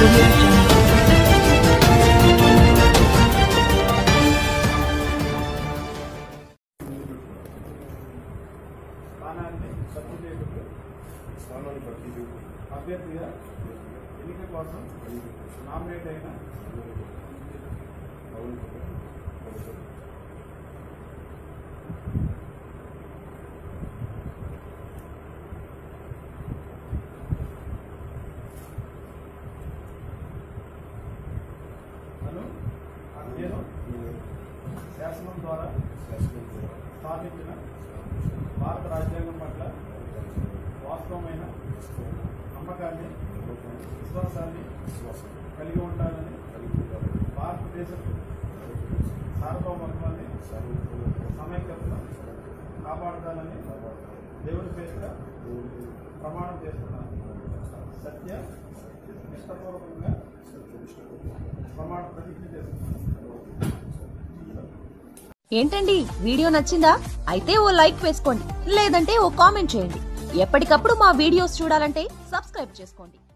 audio jungle. స్థానాన్ని భర్తీ చేయుటకు స్థానాన్ని భర్తీ చేయుటకు అభ్యర్థిగా ఎన్నిక కోసం నామినేట్ అయిన అవును అను నేను శాసనం ద్వారా శాసనం ద్వారా స్థాపించిన భారత రాజ్యాంగం పట్ల వాస్తవమైన నమ్మకాన్ని విశ్వాసాన్ని విశ్వాసం కలిగి ఉంటానని కలిగి ఉండాలని భారతదేశ సార్వభౌమత్వాన్ని సమైక్యతను కాపాడుతానని దేవుని పేరిట ప్రమాణం చేస్తున్నాను సత్య నిష్టపూర్వకంగా ప్రమాణ ప్రతిజ్ఞ చేస్తున్నాను ఏంటండి వీడియో నచ్చిందా అయితే ఓ లైక్ వేసుకోండి లేదంటే ఓ కామెంట్ చేయండి ఎప్పటికప్పుడు మా వీడియోస్ చూడాలంటే సబ్స్క్రైబ్ చేసుకోండి